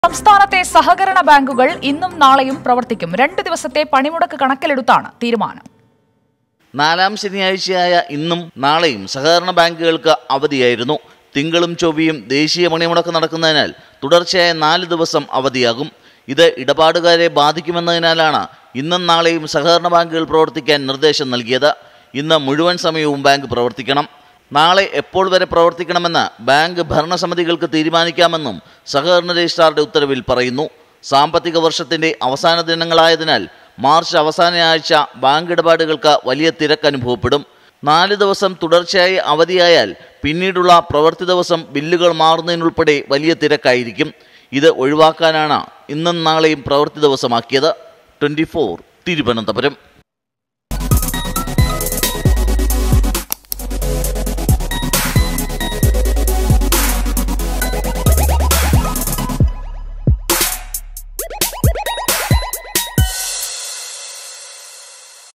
സംസ്ഥാനത്തെ സഹകരണ ബാങ്കുകൾ ഇന്നും നാളെയും പ്രവർത്തിക്കും രണ്ട് ദിവസത്തെ പണിമുടക്ക് കണക്കിലെടുത്താണ് തീരുമാനം നാലാം ശനിയാഴ്ചയായ ഇന്നും നാളെയും സഹകരണ ബാങ്കുകൾക്ക് അവധിയായിരുന്നു തിങ്കളും ചൊവ്വയും ദേശീയ പണിമുടക്ക് നടക്കുന്നതിനാൽ തുടർച്ചയായ നാല് ദിവസം അവധിയാകും ഇത് ഇടപാടുകാരെ ബാധിക്കുമെന്നതിനാലാണ് ഇന്നും നാളെയും സഹകരണ ബാങ്കുകൾ പ്രവർത്തിക്കാൻ നിർദ്ദേശം നൽകിയത് ഇന്ന് മുഴുവൻ സമയവും ബാങ്ക് പ്രവർത്തിക്കണം നാളെ എപ്പോൾ വരെ പ്രവർത്തിക്കണമെന്ന് ബാങ്ക് ഭരണസമിതികൾക്ക് തീരുമാനിക്കാമെന്നും സഹകരണ രജിസ്ട്രാറുടെ ഉത്തരവിൽ പറയുന്നു സാമ്പത്തിക വർഷത്തിന്റെ അവസാന ദിനങ്ങളായതിനാൽ മാർച്ച് അവസാന ആഴ്ച ബാങ്ക് ഇടപാടുകൾക്ക് വലിയ തിരക്ക് അനുഭവപ്പെടും നാല് ദിവസം തുടർച്ചയായി അവധിയായാൽ പിന്നീടുള്ള പ്രവൃത്തി ദിവസം ബില്ലുകൾ മാറുന്നതിനുൾപ്പെടെ വലിയ തിരക്കായിരിക്കും ഇത് ഒഴിവാക്കാനാണ് ഇന്നും നാളെയും പ്രവൃത്തി ദിവസമാക്കിയത് ട്വൻറ്റി തിരുവനന്തപുരം